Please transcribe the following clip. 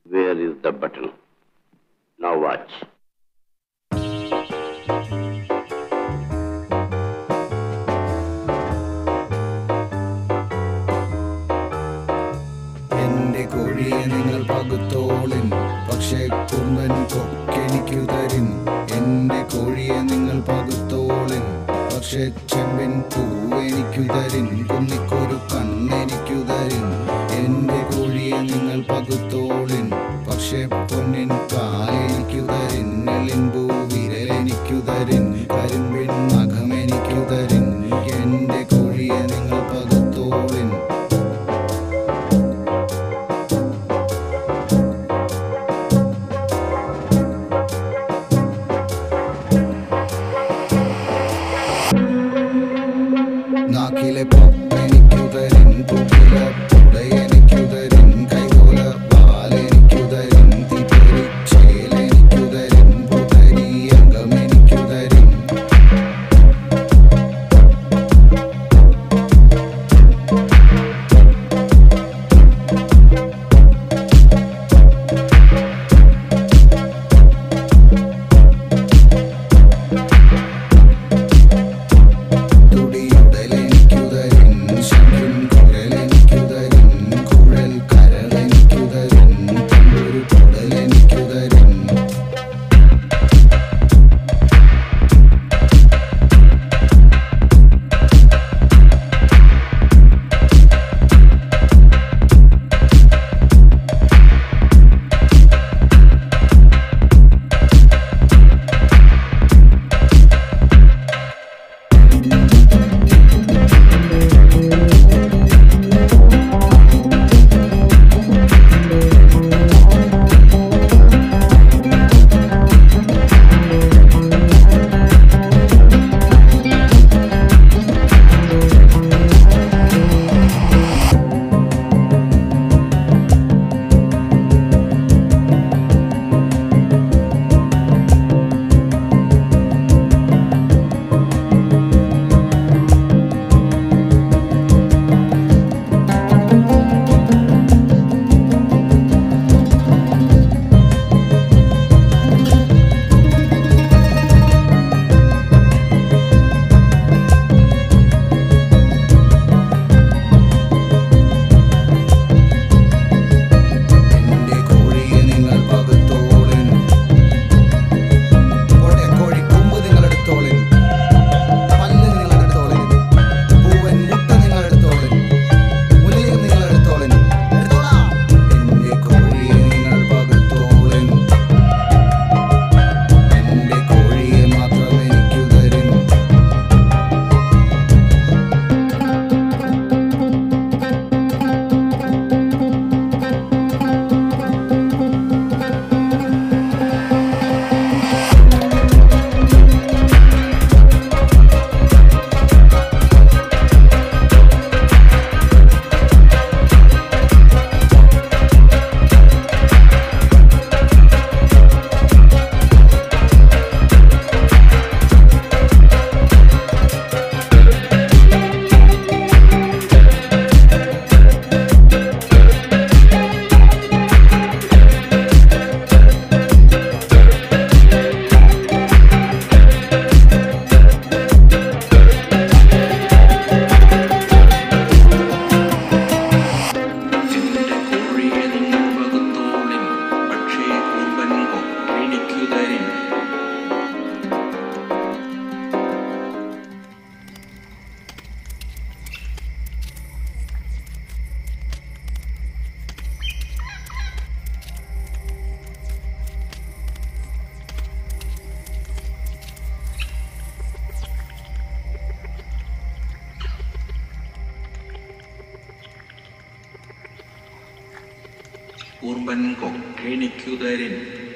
Where is the button? Now watch. എന്റെ കോഴിയെ നിങ്ങൾ പകുത്തോളിൻ പക്ഷേ കുമ്പൻ കൊക്കെനിക്കു തരിൻ എന്റെ കോഴിയെ നിങ്ങൾ പകുത്തോളിൻ പക്ഷേ ചെമ്പിൻ പൂവെനിക്കു തരിൻ കുന്നിക്കൊരു കണ്ണെനിക്കു തരിൻ എന്റെ കോഴിയെ നിങ്ങൾ പകുത്തോളിൻ പക്ഷേ പൊന്നിൻ കാലെനിക്കു തരിൻ എളിമ്പൂ വിരലെനിക്കു തരിൻ കരിമ്പിൻ നഖമെനിക്കു തരിൻ എന്റെ കോഴിയെ നിങ്ങൾ പകുത്തോളിൻ നാക്കിലെ പൊപ്പെനിക്കു തരിൻ തുകില പുടയെനിക്കു തരിൻ കൈകോല പാലെനിക്കു തരിൻ തിപ്പരി ചേലെനിക്കു തരിൻ പുതരി അംഗമെനിക്കു തരിൻ തുടിയുടലെനിക്കു തരിൻ ശംഖിൻ കുഴലെനിക്കു തരിൻ കുഴൽ കരളെനിക്കു തരിൻ തമ്പുരു കുടലെനിക്കു തരിൻ എന്റെ കോഴിയെ നിങ്ങൾ പകുത്തോളിൻ കോടെ കോഴി കൊമ്പ് നിങ്ങൾ എടുത്തോളിൻ പല്ല് നിങ്ങൾ എടുത്തോളിൻ പൂവൻ മുട്ട നിങ്ങൾ എടുത്തോളിൻ മുലയിൽ നിങ്ങൾ എടുത്തോളിൻ എടുത്തോളാം എന്റെ കോഴിയെ നിങ്ങൾ പകുത്തോളിൻ എന്റെ കോഴിയെ മാത്രം എനിക്കു തരിൻ എന്റെ കോഴിയെ നിങ്ങൾ പകുത്തോളിൻ പക്ഷേ കുമ്പൻ കൊക്കെനിക്കു തരിൻ കുർബൻ കൊക്കെനിക്കു തരിൻ